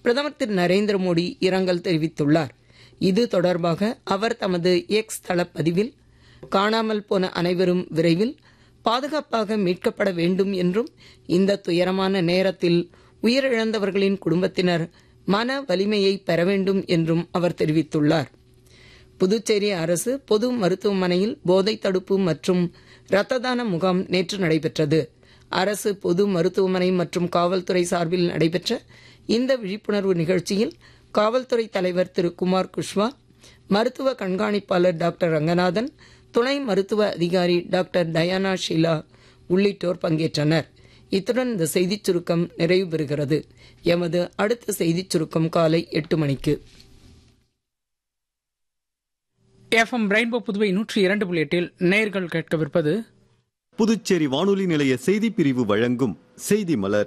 பிரதமர் திரு நரேந்திர மோடி இரங்கல் தெரிவித்துள்ளார் இது தொடர்பாக அவர் தமது எக்ஸ் தளப்பதிவில் காணாமல் போன அனைவரும் விரைவில் பாதுகாப்பாக மீட்கப்பட வேண்டும் என்றும் இந்த துயரமான நேரத்தில் உயிரிழந்தவர்களின் குடும்பத்தினர் மன வலிமையை பெற வேண்டும் என்றும் அவர் தெரிவித்துள்ளார் புதுச்சேரி அரசு பொது மருத்துவமனையில் போதை தடுப்பு மற்றும் இரத்த தான முகாம் நேற்று நடைபெற்றது அரசு பொது மருத்துவமனை மற்றும் காவல்துறை சார்பில் நடைபெற்ற இந்த விழிப்புணர்வு நிகழ்ச்சியில் காவல்துறை தலைவர் திரு குமார் குஷ்வா மருத்துவ கண்காணிப்பாளர் டாக்டர் ரங்கநாதன் துணை மருத்துவ அதிகாரி டாக்டர் டயானா ஷீலா உள்ளிட்டோர் பங்கேற்றனர் இத்துடன் இந்த செய்திச் சுருக்கம் நிறைவு பெறுகிறது எமது அடுத்த செய்திச் சுருக்கம் காலை எட்டு மணிக்கு எஃப்எம் ரெயின்போ புதுவை நூற்றி இரண்டு புள்ளி எட்டில் நேர்கள் கேட்கவிருப்பது புதுச்சேரி வானொலி நிலைய செய்தி பிரிவு வழங்கும் செய்தி மலர்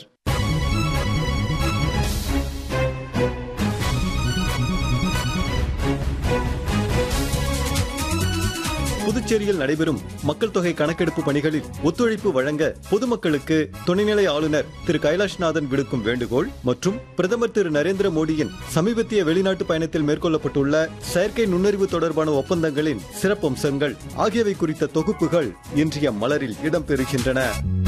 புதுச்சேரியில் நடைபெறும் மக்கள் தொகை கணக்கெடுப்பு பணிகளில் ஒத்துழைப்பு வழங்க பொதுமக்களுக்கு துணைநிலை ஆளுநர் திரு கைலாஷ்நாதன் விடுக்கும் வேண்டுகோள் மற்றும் பிரதமர் திரு நரேந்திர மோடியின் சமீபத்திய வெளிநாட்டு பயணத்தில் மேற்கொள்ளப்பட்டுள்ள செயற்கை நுண்ணறிவு தொடர்பான ஒப்பந்தங்களின் சிறப்பம்சங்கள் ஆகியவை குறித்த தொகுப்புகள் இன்றைய மலரில் இடம்பெறுகின்றன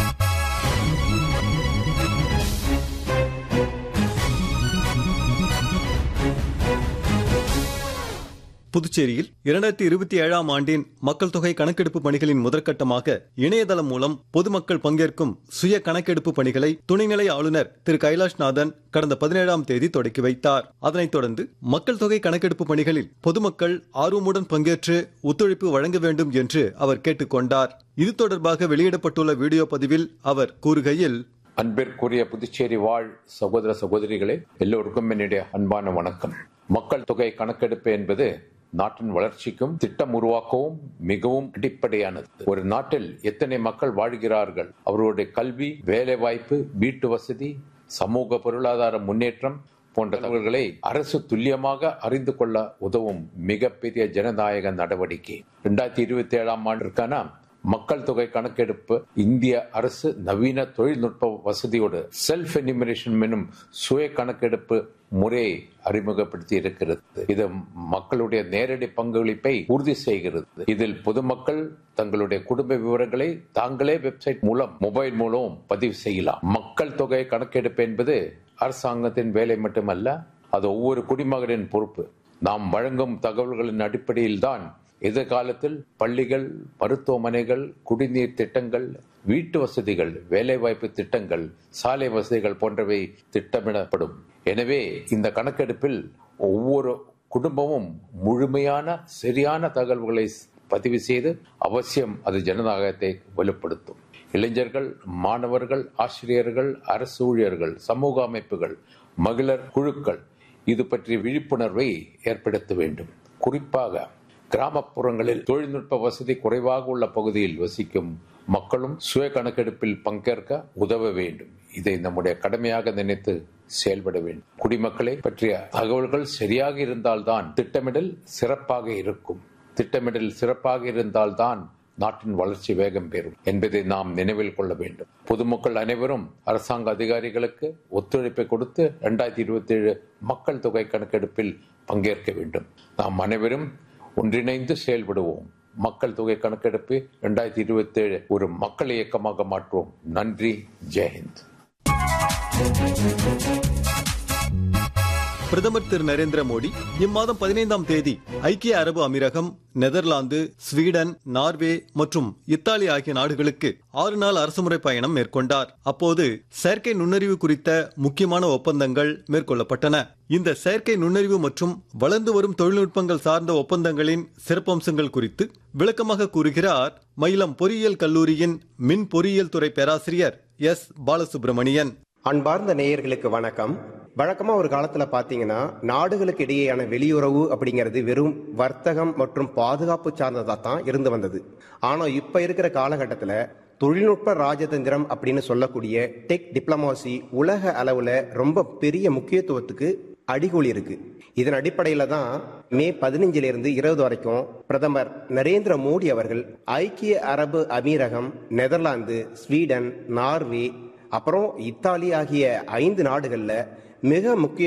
புதுச்சேரியில் இரண்டாயிரத்தி இருபத்தி ஏழாம் ஆண்டின் மக்கள் தொகை கணக்கெடுப்பு பணிகளின் முதற்கட்டமாக இணையதளம் மூலம் பொதுமக்கள் பங்கேற்கும் சுய கணக்கெடுப்பு பணிகளை துணைநிலை ஆளுநர் திரு கைலாஷ்நாதன் கடந்த பதினேழாம் தேதி தொடக்கி வைத்தார் அதனைத் தொடர்ந்து மக்கள் தொகை கணக்கெடுப்பு பணிகளில் பொதுமக்கள் ஆர்வமுடன் பங்கேற்று ஒத்துழைப்பு வழங்க வேண்டும் என்று அவர் கேட்டுக்கொண்டார் இது தொடர்பாக வெளியிடப்பட்டுள்ள வீடியோ பதிவில் அவர் கூறுகையில் அன்பிற்குரிய புதுச்சேரி வாழ் சகோதர சகோதரிகளே எல்லோருக்கும் என்னுடைய அன்பான வணக்கம் மக்கள் தொகை கணக்கெடுப்பு என்பது நாட்டின் வளர்ச்சிக்கும் திட்டம் உருவாக்கவும் மிகவும் அடிப்படையானது ஒரு நாட்டில் எத்தனை மக்கள் வாழ்கிறார்கள் அவர்களுடைய கல்வி வேலைவாய்ப்பு வீட்டு வசதி சமூக பொருளாதார முன்னேற்றம் போன்ற தகவல்களை அரசு துல்லியமாக அறிந்து கொள்ள உதவும் மிகப்பெரிய ஜனநாயக நடவடிக்கை இரண்டாயிரத்தி இருபத்தி ஏழாம் ஆண்டிற்கான மக்கள் தொகை கணக்கெடுப்பு இந்திய அரசு நவீன தொழில்நுட்ப வசதியோடு செல்ஃப் எனிமினேஷன் என்னும் சுய கணக்கெடுப்பு முறையை அறிமுகப்படுத்தி இருக்கிறது இது மக்களுடைய நேரடி பங்களிப்பை உறுதி செய்கிறது இதில் பொதுமக்கள் தங்களுடைய குடும்ப விவரங்களை தாங்களே வெப்சைட் மூலம் மொபைல் மூலம் பதிவு செய்யலாம் மக்கள் தொகை கணக்கெடுப்பு என்பது அரசாங்கத்தின் வேலை மட்டுமல்ல அது ஒவ்வொரு குடிமகனின் பொறுப்பு நாம் வழங்கும் தகவல்களின் அடிப்படையில் தான் எதிர்காலத்தில் பள்ளிகள் மருத்துவமனைகள் குடிநீர் திட்டங்கள் வீட்டு வசதிகள் வேலைவாய்ப்பு திட்டங்கள் சாலை வசதிகள் போன்றவை திட்டமிடப்படும் எனவே இந்த கணக்கெடுப்பில் ஒவ்வொரு குடும்பமும் முழுமையான சரியான தகவல்களை பதிவு செய்து அவசியம் அது ஜனநாயகத்தை வலுப்படுத்தும் இளைஞர்கள் மாணவர்கள் ஆசிரியர்கள் அரசு ஊழியர்கள் சமூக அமைப்புகள் மகளிர் குழுக்கள் இது பற்றிய விழிப்புணர்வை ஏற்படுத்த வேண்டும் குறிப்பாக கிராமப்புறங்களில் தொழில்நுட்ப வசதி குறைவாக உள்ள பகுதியில் வசிக்கும் மக்களும் சுய கணக்கெடுப்பில் பங்கேற்க உதவ வேண்டும் இதை நம்முடைய கடமையாக நினைத்து செயல்பட வேண்டும் குடிமக்களை பற்றிய தகவல்கள் சரியாக இருந்தால்தான் திட்டமிடல் சிறப்பாக இருக்கும் திட்டமிடல் சிறப்பாக இருந்தால்தான் நாட்டின் வளர்ச்சி வேகம் பெறும் என்பதை நாம் நினைவில் கொள்ள வேண்டும் பொதுமக்கள் அனைவரும் அரசாங்க அதிகாரிகளுக்கு ஒத்துழைப்பை கொடுத்து இரண்டாயிரத்தி இருபத்தி ஏழு மக்கள் தொகை கணக்கெடுப்பில் பங்கேற்க வேண்டும் நாம் அனைவரும் ஒன்றிணைந்து செயல்படுவோம் மக்கள் தொகை கணக்கெடுப்பு இரண்டாயிரத்தி இருபத்தி ஏழு ஒரு மக்கள் இயக்கமாக மாற்றுவோம் நன்றி ஜெயஹிந்த் பிரதமர் திரு நரேந்திர மோடி இம்மாதம் பதினைந்தாம் தேதி ஐக்கிய அரபு அமீரகம் நெதர்லாந்து ஸ்வீடன் நார்வே மற்றும் இத்தாலி ஆகிய நாடுகளுக்கு ஆறு நாள் அரசுமுறை பயணம் மேற்கொண்டார் அப்போது செயற்கை நுண்ணறிவு குறித்த முக்கியமான ஒப்பந்தங்கள் மேற்கொள்ளப்பட்டன இந்த செயற்கை நுண்ணறிவு மற்றும் வளர்ந்து வரும் தொழில்நுட்பங்கள் சார்ந்த ஒப்பந்தங்களின் சிறப்பம்சங்கள் குறித்து விளக்கமாக கூறுகிறார் மயிலம் பொறியியல் கல்லூரியின் மின் பொறியியல் துறை பேராசிரியர் எஸ் பாலசுப்ரமணியன் அன்பார்ந்த நேயர்களுக்கு வணக்கம் வழக்கமா ஒரு காலத்துல பாத்தீங்கன்னா நாடுகளுக்கு இடையேயான வெளியுறவு அப்படிங்கிறது வெறும் வர்த்தகம் மற்றும் பாதுகாப்பு சார்ந்ததா தான் இருந்து வந்தது ஆனா இப்ப இருக்கிற காலகட்டத்துல தொழில்நுட்ப ராஜதந்திரம் அப்படின்னு சொல்லக்கூடிய டெக் டிப்ளமாசி உலக அளவுல ரொம்ப பெரிய முக்கியத்துவத்துக்கு அடிகோலி இருக்கு இதன் அடிப்படையில தான் மே பதினஞ்சுல இருந்து இருபது வரைக்கும் பிரதமர் நரேந்திர மோடி அவர்கள் ஐக்கிய அரபு அமீரகம் நெதர்லாந்து ஸ்வீடன் நார்வே அப்புறம் இத்தாலி ஆகிய ஐந்து நாடுகள்ல மிக முக்கிய